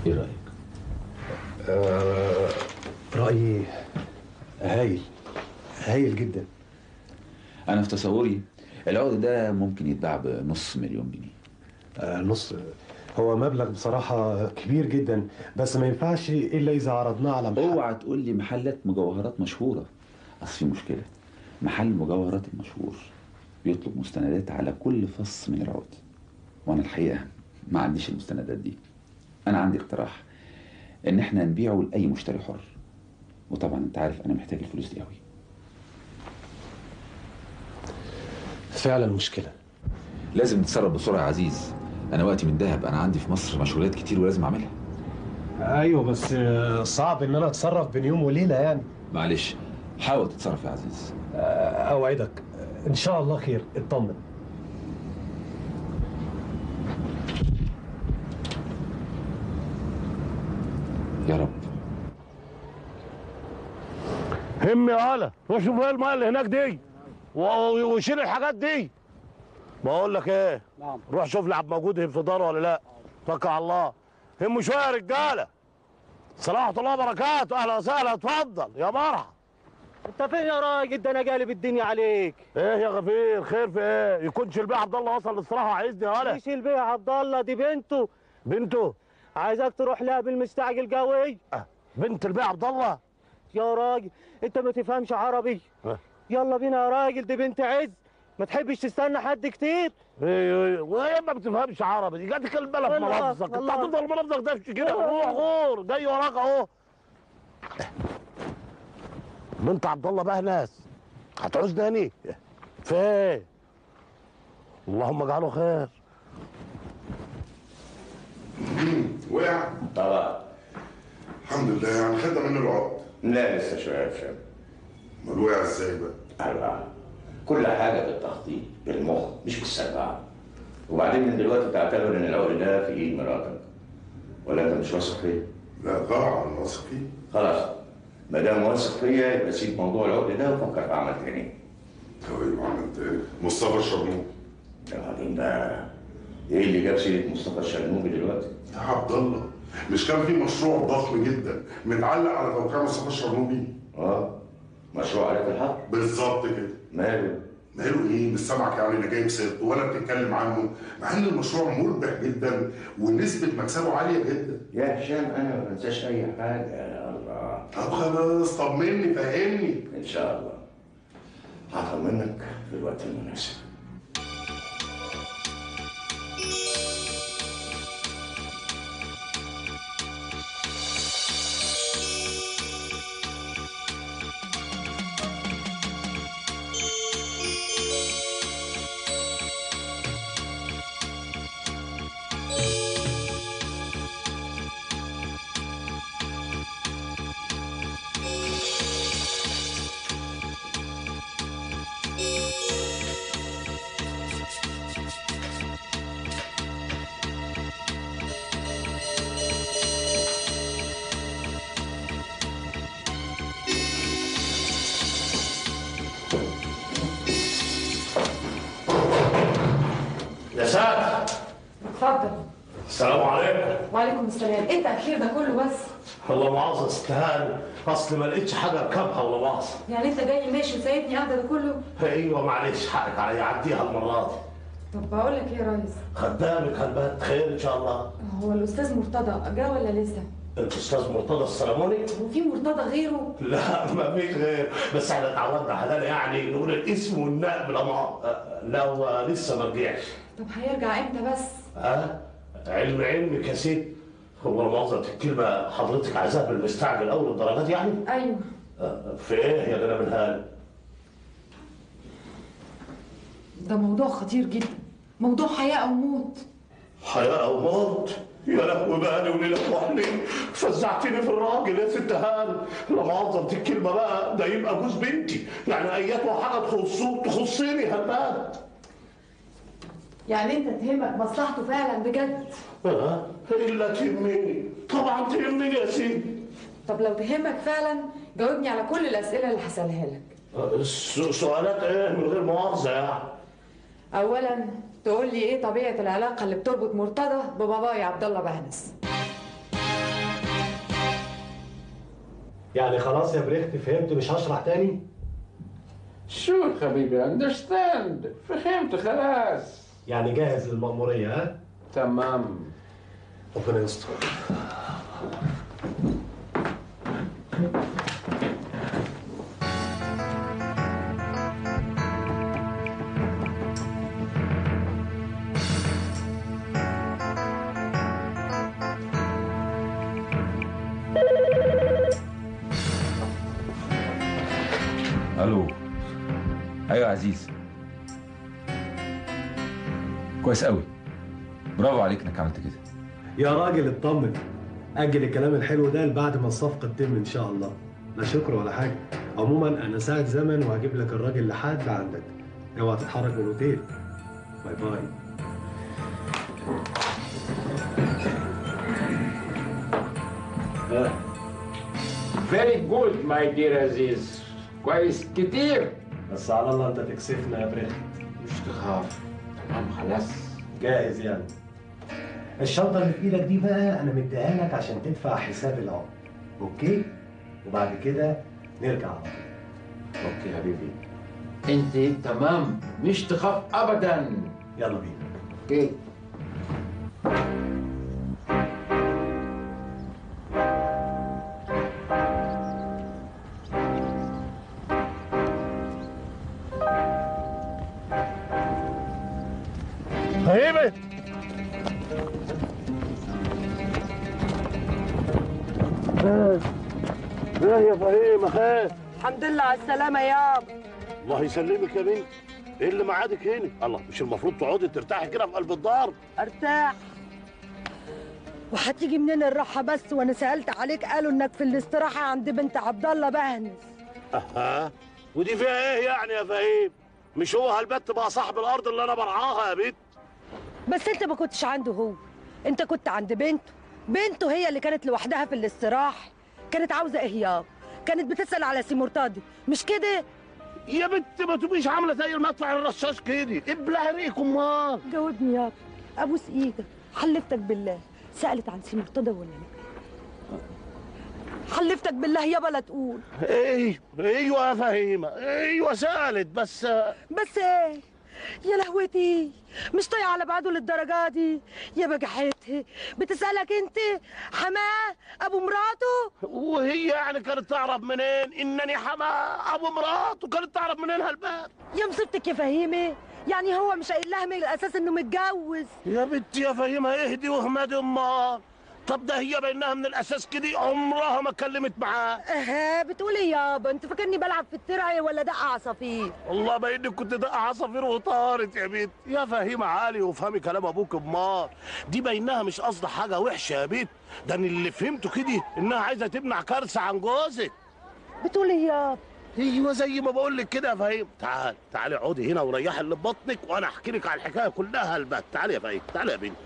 ايه رايك آه رايي هايل هايل جدا انا في تصوري العقد ده ممكن يتباع بنص مليون جنيه آه نص هو مبلغ بصراحة كبير جدا بس ما ينفعش إلا إذا عرضناه على محل اوعى تقول لي محلات مجوهرات مشهوره اصل في مشكله محل المجوهرات المشهور بيطلب مستندات على كل فص من العقد وانا الحقيقه ما عنديش المستندات دي انا عندي اقتراح ان احنا نبيعه لاي مشتري حر وطبعا انت عارف انا محتاج الفلوس دي قوي فعلا مشكلة لازم نتصرف بسرعه يا عزيز انا وقتي من دهب انا عندي في مصر مشغولات كتير ولازم اعملها أيوه بس آه، صعب إن أنا أتصرف بين يوم وليلة يعني معلش حاول تتصرف يا عزيز آه، أوعدك آه، إن شاء الله خير اطمن يا رب هم يا هلا روح شوف ايه الميه اللي هناك دي و- وشيل الحاجات دي بقول لك ايه نعم روح شوف لعب موجود في داره ولا لا توكل على الله هم شويه يا رجاله صلاح الله وبركاته اهلا وسهلا اتفضل يا مرحبا انت فين يا راجل ده انا قالب الدنيا عليك ايه يا غفير خير في ايه يكونش البيه عبد الله وصل للصراحه وعايزني يا هلا مش البيه عبد الله دي بنته بنته عايزك تروح لها بالمستعجل قوي أه. بنت البيه عبد الله يا راجل انت ما تفهمش عربي أه. يلا بينا يا راجل دي بنت عز ما تحبش تستنى حد كتير ايه ايه وهي ما بتفهمش عربي دي جاتك البلد في الله، ملفظك انت الله. هتفضل ملفظك ده كده الله. روح غور جاي وراك اهو بنت عبد الله بقى ناس هتعوز تاني فين اللهم اجعله خير وقع طبعا الحمد لله يعني خدنا منه العقد لا لسه شويه يا شباب امال وقع ازاي بقى أربعة كل حاجة بالتخطيط بالمخ مش بالسرعة وبعدين من دلوقتي تعتبر إن العقد ده في إيد مراتك ولا أنت مش واثق فيا؟ لا طبعا واثق فيه خلاص ما دام واثق فيا يبقى سيب موضوع العقد ده وفكر في عمل تاني طيب عملت ايه مصطفى الشرنوب وبعدين بقى إيه اللي جاب سيرة مصطفى الشرنوبي دلوقتي؟ يا عبد الله مش كان في مشروع ضخم جدا متعلق على توقيع مصطفى الشرنوبي آه مشروع عليك الحق بالظبط كده ماله؟ ماله ايه مش سامعك يعني انا جايب سيرته ولا بتتكلم عنه مع ان المشروع مربح جدا ونسبه مكسبه عاليه جدا يا هشام أنا ما بنساش أي حاجة يا الله طب خلاص طمني فهمني إن شاء الله هطمنك في الوقت المناسب يا ساتر اتفضل السلام عليكم وعليكم السلام ايه التاخير ده كله بس الله مؤاخذة استهان اصل ما لقيتش حاجه اركبها ولا مؤاخذة يعني انت جاي ماشي وسايبني قاعده ده كله ايوه معلش حقك عليا عديها المره دي طب بقول لك ايه يا ريس خدامك هنبات خير ان شاء الله هو الاستاذ مرتضى جه ولا لسه الاستاذ مرتضى السلموني وفي مرتضى غيره لا ما فيش غير بس احنا اتعودنا حلال يعني نقول الاسم والنائب لما لا هو لسه ما رجعش طب هيرجع امتى بس ها علم علمك يا سيدي هو مؤاخذة الكلمة حضرتك عايزاها بالمستعجل أول الدرجات يعني؟ ايوه آه، في إيه يا جناب الهال؟ ده موضوع خطير جدا موضوع حياه او موت حياة أو موت يا لهوي بالي وليلة وحلي فزعتني في الراجل يا ست هان لا مؤاخذة الكلمة بقى ده يبقى جوز بنتي يعني أيات حاجة تخصه تخصني هالبال يعني انت تهمك مصلحته فعلا بجد ها إلا تهمني طبعا تهمني يا سيدي طب لو تهمك فعلا جاوبني على كل الاسئله اللي هسالها لك الس- سؤالات إيه من غير مؤاخذة يعني اولا تقول لي ايه طبيعه العلاقه اللي بتربط مرتضى ببابايا عبد الله بهنس يعني خلاص يا بريخت فهمت مش هشرح تاني شو حبيبي اندرستاند فهمت خلاص يعني جاهز للمأمورية ها تمام ربنا يستر الو ايوه يا عزيز كويس قوي برافو عليك انك عملت كده يا راجل اطمن أجل الكلام الحلو ده لبعد ما الصفقة تتم إن شاء الله لا شكر ولا حاجة عموما أنا ساعة زمن وهجيب لك الراجل لحد عندك اوعى تتحرك من الأوتيل باي باي فيري جود ماي دير عزيز كويس كتير بس على الله أنت تكسفنا يا بريخت مش تخاف تمام خلاص جاهز يعني الشنطة اللي في ايدك دي بقى انا مديها لك عشان تدفع حساب العمر اوكي وبعد كده نرجع على طول اوكي حبيبي انت تمام مش تخاف ابدا يلا بينا اوكي فهيمة ايه يا فهيمة خير الحمد لله على السلامة يابا الله يسلمك يا بنت ايه اللي معادك هنا الله مش المفروض تقعدي ترتاحي كده في قلب الدار ارتاح وهتيجي منين الراحة بس وانا سألت عليك قالوا انك في الاستراحة عند بنت عبد الله بهنس اها ودي فيها ايه يعني يا فهيم مش هو هالبت بقى صاحب الارض اللي انا برعاها يا بنت بس انت ما كنتش عنده هو انت كنت عند بنته بنته هي اللي كانت لوحدها في الاستراحة كانت عاوزة اهياب كانت بتسأل على سي مرتضي مش كده يا بنت ما تبقيش عامله زي المدفع الرشاش كده ابلع ريق امال جاوبني يابا ابوس ايدك حلفتك بالله سألت عن سي مرتضى ولا لا حلفتك بالله يابا لا تقول ايه ايوه يا فهيمه ايوه سالت بس بس ايه يا لهوتي مش طايعه على بعضه للدرجه دي يا بجحتها بتسالك انت حماه ابو مراته وهي يعني كانت تعرف منين انني حما ابو مرات وكانت تعرف منين هالباب يا مصيبتك يا فهيمه يعني هو مش قايل لها من الاساس انه متجوز يا بنتي يا فهيمه اهدي واهمدي امال طب ده هي بينها من الاساس كده عمرها ما اتكلمت معاه اها بتقول ايه يابا انت فاكرني بلعب في الترعه ولا دق عصافير والله ما انك كنت دق عصافير وطارت يا بنت يا فهيمه عالي وافهمي كلام ابوك امال دي بينها مش قصد حاجه وحشه يا بنت ده أنا اللي فهمته كده انها عايزه تمنع كارثه عن جوزك بتقول ايه يابا ايوه زي ما بقول لك كده يا فهيم تعال تعالي اقعدي هنا وريحي اللي في بطنك وانا احكي لك على الحكايه كلها البت تعالي يا فهيم تعالي يا بنت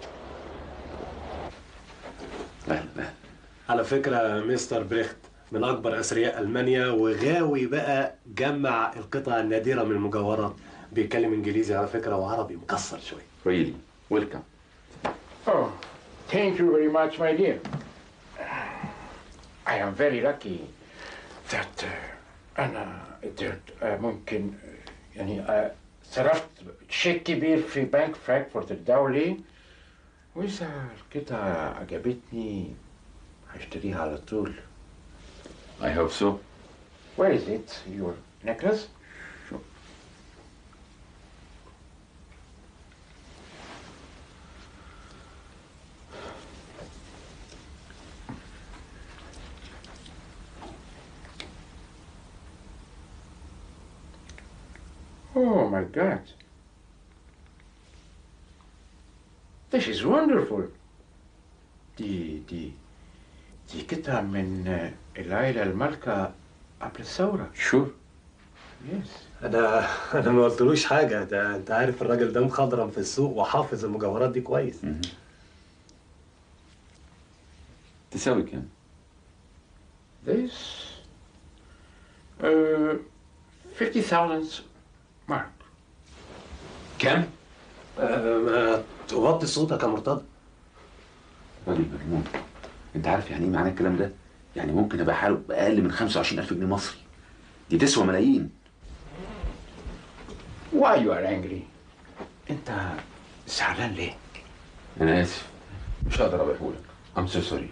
اهلا على فكرة مستر بريخت من أكبر أثرياء ألمانيا وغاوي بقى جمع القطع النادرة من المجوهرات بيتكلم إنجليزي على فكرة وعربي مكسر شوية ريلي ويلكم Oh, thank you very much, my dear. I am very lucky that uh, أنا قدرت uh, ممكن uh, يعني uh, صرفت شيك كبير في بنك فرانكفورت الدولي وإذا القطعة عجبتني هشتريها على طول. I hope so Where is it? Your necklace? Oh my God. This is wonderful. دي دي دي قطعة من آه، العائلة المالكة قبل الثورة. sure Yes. أنا أنا ما قلتلوش حاجة ده أنت عارف الراجل ده مخضرم في السوق وحافظ المجوهرات دي كويس تساوي كام This uh, 50,000 mark. كام آه، ما توطي صوتك يا مرتضى راجل مجنون انت عارف يعني ايه معنى الكلام ده يعني ممكن ابقى حاله باقل من 25000 جنيه مصري دي تسوى ملايين Why you are angry? انت زعلان ليه؟ انا اسف مش هقدر ابيعهولك I'm so sorry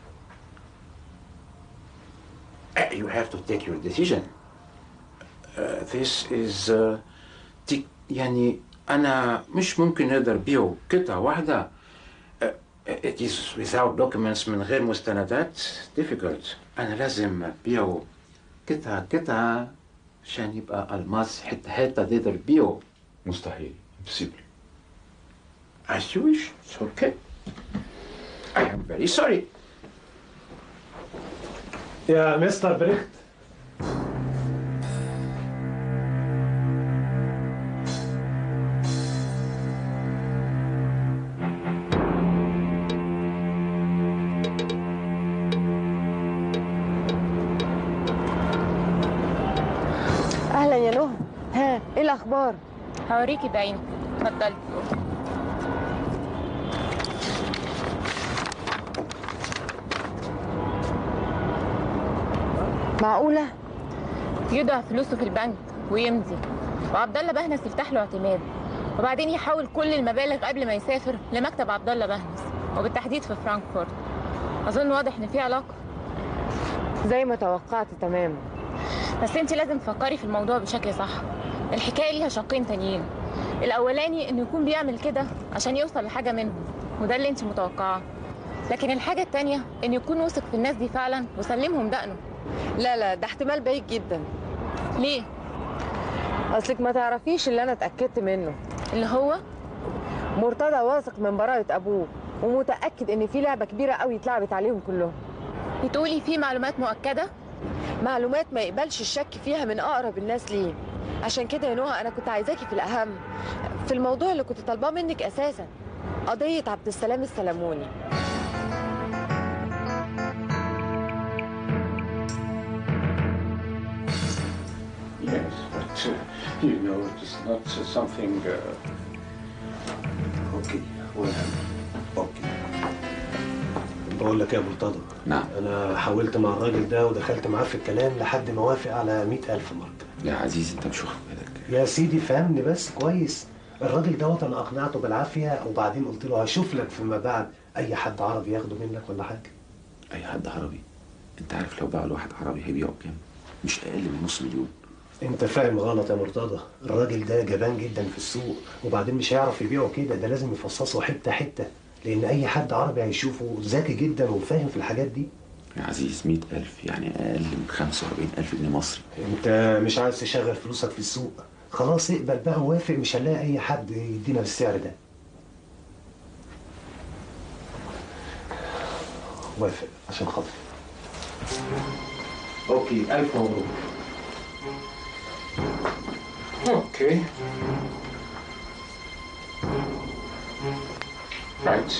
Uh, you have to take your decision. Uh, this is uh, تك- يعني أنا مش ممكن نقدر بيعه قطعة واحدة. Uh, it is without documents من غير مستندات difficult. أنا لازم بيعه قطعة قطعة عشان يبقى الماس حتة حتة تقدر بيعه. مستحيل impossible As you wish. It's okay. I am very sorry. يا مستر بريخت اهلا يا نهى ها ايه الاخبار هوريكي بعين اتفضلي معقوله يضع فلوسه في البنك ويمضي وعبد الله بهنس يفتح له اعتماد وبعدين يحول كل المبالغ قبل ما يسافر لمكتب عبد الله بهنس وبالتحديد في فرانكفورت اظن واضح ان في علاقه زي ما توقعت تماما بس انت لازم تفكري في الموضوع بشكل صح الحكايه ليها شقين تانيين الاولاني انه يكون بيعمل كده عشان يوصل لحاجه منهم وده اللي انت متوقعاه لكن الحاجه التانيه انه يكون واثق في الناس دي فعلا وسلمهم دقنه لا لا ده احتمال بعيد جدا ليه اصلك ما تعرفيش اللي انا اتاكدت منه اللي هو مرتضى واثق من براءه ابوه ومتاكد ان في لعبه كبيره قوي اتلعبت عليهم كلهم بتقولي في معلومات مؤكده معلومات ما يقبلش الشك فيها من اقرب الناس ليه عشان كده يا نهى انا كنت عايزاكي في الاهم في الموضوع اللي كنت طالباه منك اساسا قضيه عبد السلام السلموني Yes, but uh, you know it is not uh, something. Uh... اوكي ولا اوكي بقول لك يا ابو مرتضى نعم انا حاولت مع الراجل ده ودخلت معاه في الكلام لحد ما وافق على مئة ألف مارك يا عزيزي انت مش واخد بالك يا سيدي فهمني بس كويس الراجل دوت انا اقنعته بالعافيه وبعدين قلت له هشوف لك فيما بعد اي حد عربي ياخده منك ولا حاجه اي حد عربي انت عارف لو باع لواحد عربي هيبيعه بكام مش اقل من نص مليون انت فاهم غلط يا مرتضى الراجل ده جبان جدا في السوق وبعدين مش هيعرف يبيعه كده ده لازم يفصصه حته حته لان اي حد عربي هيشوفه ذكي جدا وفاهم في الحاجات دي يا عزيز مئة ألف يعني أقل من خمسة وأربعين ألف جنيه مصري انت مش عايز تشغل فلوسك في السوق خلاص اقبل بقى وافق مش هنلاقي اي حد يدينا بالسعر ده وافق عشان خاطري اوكي الف مبروك اوكي رايت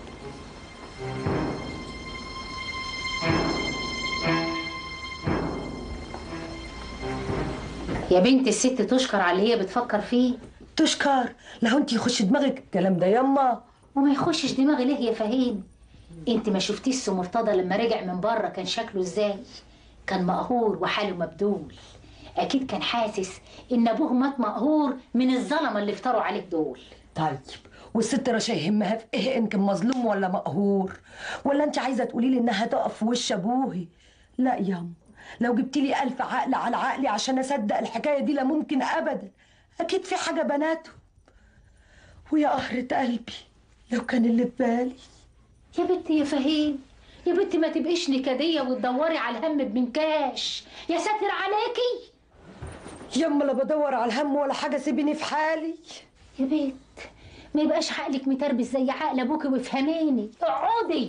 يا بنت الست تشكر على اللي هي بتفكر فيه تشكر لو انت يخش دماغك الكلام ده يما وما يخشش دماغي ليه يا فهيم انت ما شفتيش سي مرتضى لما رجع من بره كان شكله ازاي كان مقهور وحاله مبدول اكيد كان حاسس ان ابوه مات مقهور من الظلمه اللي افتروا عليه دول طيب والست رشا يهمها في ايه ان كان مظلوم ولا مقهور ولا انت عايزه تقولي لي انها تقف في وش ابوهي لا ياما لو جبت لي ألف عقل على عقلي عشان اصدق الحكايه دي لا ممكن ابدا اكيد في حاجه بناته ويا قهرة قلبي لو كان اللي في بالي يا بنتي يا فهيم يا بنتي ما تبقيش نكديه وتدوري على الهم بمنكاش يا ساتر عليكي يما لا بدور على الهم ولا حاجه سيبيني في حالي يا بنت ما يبقاش عقلك متربس زي عقل ابوكي وافهميني اقعدي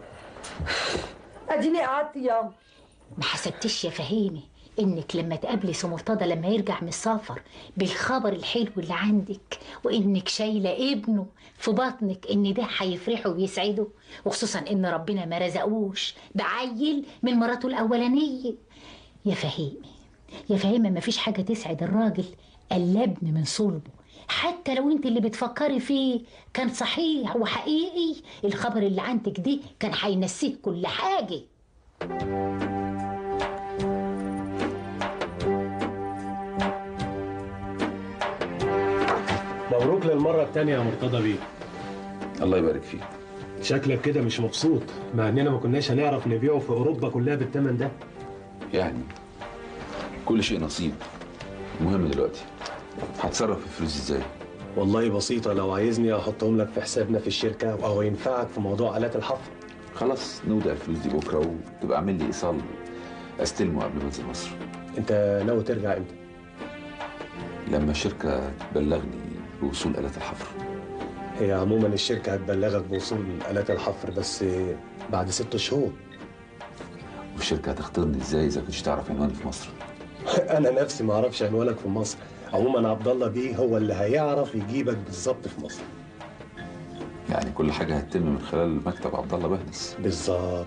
اديني قعدت ياما ما حسبتيش يا فهيمي انك لما تقابلي سي مرتضى لما يرجع من السفر بالخبر الحلو اللي عندك وانك شايله ابنه في بطنك ان ده هيفرحه ويسعده وخصوصا ان ربنا ما رزقوش بعيل من مراته الاولانيه يا فهيمي يا فهيمي ما فيش حاجه تسعد الراجل الا ابن من صلبه حتى لو انت اللي بتفكري فيه كان صحيح وحقيقي الخبر اللي عندك دي كان هينسيك كل حاجه مبروك للمرة التانية يا مرتضى بيه الله يبارك فيك شكلك كده مش مبسوط مع اننا ما كناش هنعرف نبيعه في اوروبا كلها بالثمن ده يعني كل شيء نصيب المهم دلوقتي هتصرف الفلوس ازاي والله بسيطة لو عايزني احطهم لك في حسابنا في الشركة او ينفعك في موضوع آلات الحفر خلاص نودع الفلوس دي بكره وتبقى اعمل لي ايصال استلمه قبل ما انزل مصر انت ناوي ترجع امتى؟ لما الشركه تبلغني بوصول الات الحفر هي عموما الشركة هتبلغك بوصول آلات الحفر بس بعد ست شهور والشركه هتختارني ازاي اذا كنتش تعرف عنواني في مصر انا نفسي ما اعرفش عنوانك في مصر عموما عبد الله بيه هو اللي هيعرف يجيبك بالظبط في مصر يعني كل حاجه هتتم من خلال مكتب عبد الله بهنس بالظبط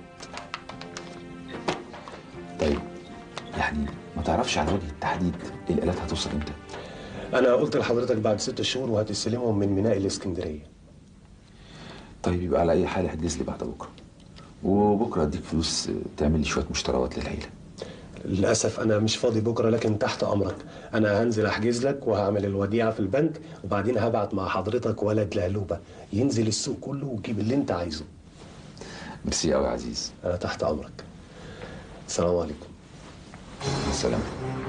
طيب يعني ما تعرفش على وجه التحديد الالات هتوصل امتى انا قلت لحضرتك بعد ست شهور وهتستلمهم من ميناء الاسكندريه طيب يبقى على اي حال احجز لي بعد بكره وبكره اديك فلوس تعمل لي شويه مشتريات للعيله للاسف انا مش فاضي بكره لكن تحت امرك انا هنزل احجز لك وهعمل الوديعه في البنك وبعدين هبعت مع حضرتك ولد لهلوبه ينزل السوق كله ويجيب اللي انت عايزه ميرسي قوي يا عزيز انا تحت امرك السلام عليكم السلام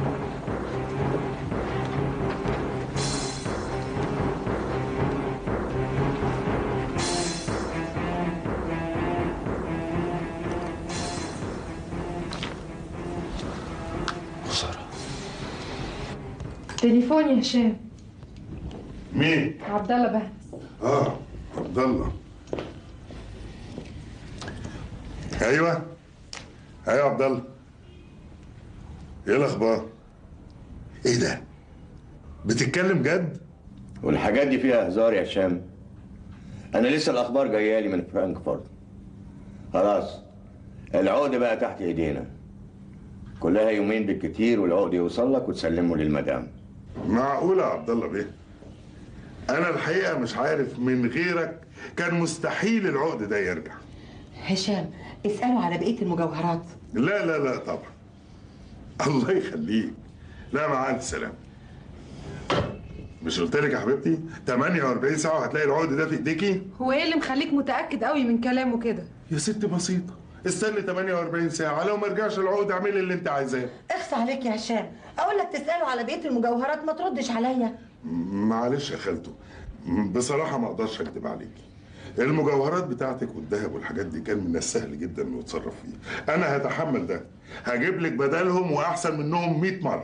خساره تليفون يا هشام مين؟ عبد الله بهنس اه عبد الله ايوه ايوه عبد الله ايه الاخبار؟ ايه ده؟ بتتكلم جد؟ والحاجات دي فيها هزار يا هشام انا لسه الاخبار جايه لي من فرانكفورت خلاص العقد بقى تحت ايدينا كلها يومين بالكتير والعقد يوصل لك وتسلمه للمدام معقولة يا عبد الله بيه انا الحقيقة مش عارف من غيرك كان مستحيل العقد ده يرجع هشام اسألوا على بقية المجوهرات لا لا لا طبعا الله يخليك لا مع الف سلامة مش قلت لك يا حبيبتي 48 ساعة وهتلاقي العقد ده في ايديكي هو ايه اللي مخليك متأكد قوي من كلامه كده يا ست بسيطة استني 48 ساعة لو ما رجعش العقد اعملي اللي انت عايزاه اخص عليك يا هشام اقول لك تسألوا على بقية المجوهرات ما تردش عليا معلش يا خالته بصراحة ما اقدرش اكدب عليكي المجوهرات بتاعتك والذهب والحاجات دي كان من السهل جدا انه يتصرف فيه انا هتحمل ده هجيب لك بدلهم واحسن منهم 100 مرة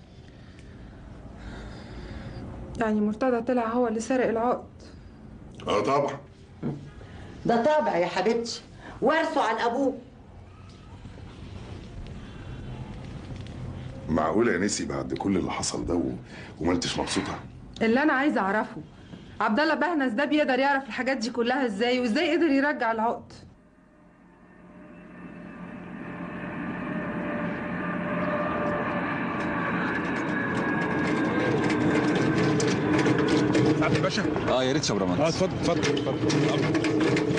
يعني مرتضى طلع هو اللي سرق العقد اه طبعا ده طابع يا حبيبتي وارثه عن ابوه معقولة يا نسي بعد كل اللي حصل ده و... وما انتش مبسوطة اللي انا عايزه اعرفه عبد الله بهنس ده بيقدر يعرف الحاجات دي كلها ازاي وازاي قدر يرجع العقد سعد الباشا اه يا ريت شبرا اه اتفضل اتفضل اتفضل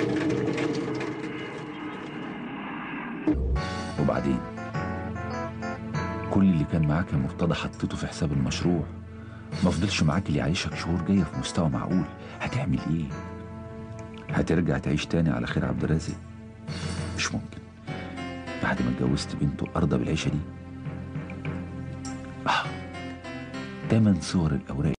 وبعدين كل اللي كان معاك يا مرتضى حطيته في حساب المشروع ما فضلش معاك اللي يعيشك شهور جايه في مستوى معقول هتعمل ايه هترجع تعيش تاني على خير عبد الرازق مش ممكن بعد ما اتجوزت بنته ارضى بالعيشه دي اه تمن صور الاوراق